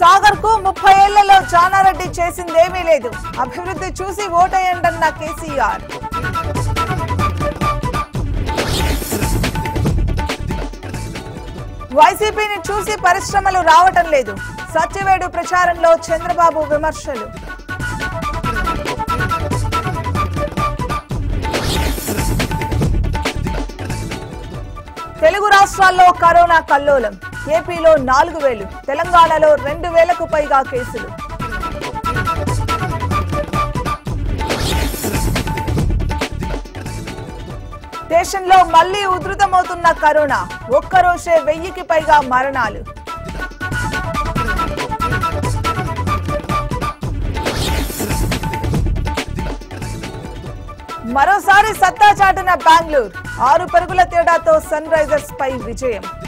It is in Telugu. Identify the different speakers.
Speaker 1: సాగర్ కు ముప్పై ఏళ్లలో జానారెడ్డి చేసిందేమీ లేదు అభివృద్ధి చూసి ఓటేయండన్న కేసీఆర్ వైసీపీని చూసి పరిశ్రమలు రావటం లేదు సత్యవేడు ప్రచారంలో చంద్రబాబు విమర్శలు తెలుగు రాష్ట్రాల్లో కరోనా కల్లోలం ఏపీలో నాలుగు వేలు తెలంగాణలో రెండు వేలకు పైగా కేసులు దేశంలో మళ్లీ ఉధృతమవుతున్న కరోనా ఒక్కరోజే వెయ్యికి పైగా మరణాలు మరోసారి సత్తా చాటిన బెంగళూరు ఆరు పరుగుల తేడాతో సన్ రైజర్స్ పై విజయం